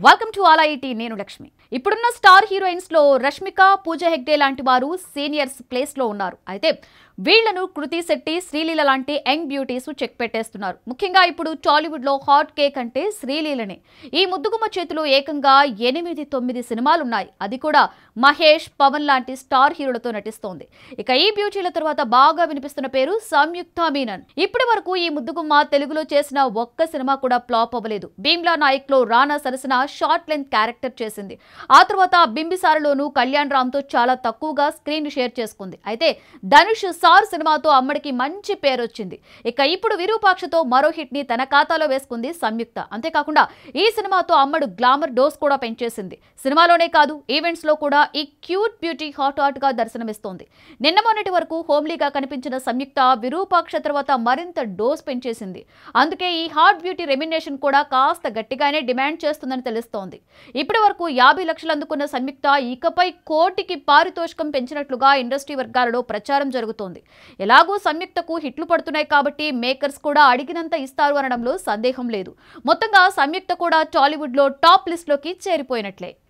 welcome to ఆలాయిటీ నేను లక్ష్మి ఇప్పుడున్న star heroines లో రష్మిక పూజ హెగ్డే లాంటి వారు సీనియర్స్ ప్లేస్ లో ఉన్నారు అయితే వీళ్లను కృతి శెట్టి శ్రీలీల లాంటి యంగ్ బ్యూటీస్ చెక్ పెట్టేస్తున్నారు ముఖ్యంగా ఇప్పుడు టాలీవుడ్ లో హాట్ కేక్ అంటే శ్రీలీలనే ఈ ముద్దుగుమ్మ చేతిలో ఏకంగా ఎనిమిది తొమ్మిది సినిమాలు ఉన్నాయి అది కూడా మహేష్ పవన్ లాంటి స్టార్ హీరోలతో నటిస్తోంది ఇక ఈ బ్యూటీల తర్వాత బాగా వినిపిస్తున్న పేరు సంయుక్త మీనన్ ఇప్పటి వరకు ఈ ముద్దుగుమ్మ తెలుగులో చేసిన ఒక్క సినిమా కూడా ఫ్లాప్ అవ్వలేదు భీమ్లా నాయక్ లో రానా సరసన షార్ట్ లెంత్ క్యారెక్టర్ చేసింది ఆ తర్వాత బింబిసారలోను కళ్యాణ్ రామ్ తో చాలా తక్కువగా స్క్రీన్ షేర్ చేసుకుంది అయితే ధనుష్ సార్ సినిమాతో అమ్మడికి మంచి పేరు వచ్చింది ఇక ఇప్పుడు విరూపాక్షతో మరో హిట్ ని తన ఖాతాలో వేసుకుంది సంయుక్త అంతేకాకుండా ఈ సినిమాతో అమ్మడు గ్లామర్ డోస్ కూడా పెంచేసింది సినిమాలోనే కాదు ఈవెంట్స్ లో కూడా ఈ క్యూట్ బ్యూటీ హాట్ హాట్ గా దర్శనమిస్తోంది నిన్న మొన్నటి వరకు హోమ్లీగా కనిపించిన సంయుక్త విరూపాక్ష తర్వాత మరింత డోస్ పెంచేసింది అందుకే ఈ హాట్ బ్యూటీ రెమ్యునేషన్ కూడా కాస్త గట్టిగానే డిమాండ్ చేస్తుందని తెలుస్తోంది ఇప్పటి వరకు యాభై లక్షలు అందుకున్న సంయుక్త ఇకపై కోటికి పారితోషికం పెంచినట్లుగా ఇండస్ట్రీ వర్గాలలో ప్రచారం జరుగుతోంది ఎలాగూ సంయుక్తకు హిట్లు పడుతున్నాయి కాబట్టి మేకర్స్ కూడా అడిగినంత ఇస్తారు అనడంలో సందేహం లేదు మొత్తంగా సంయుక్త కూడా టాలీవుడ్ లో టాప్ లిస్ట్ లోకి చేరిపోయినట్లే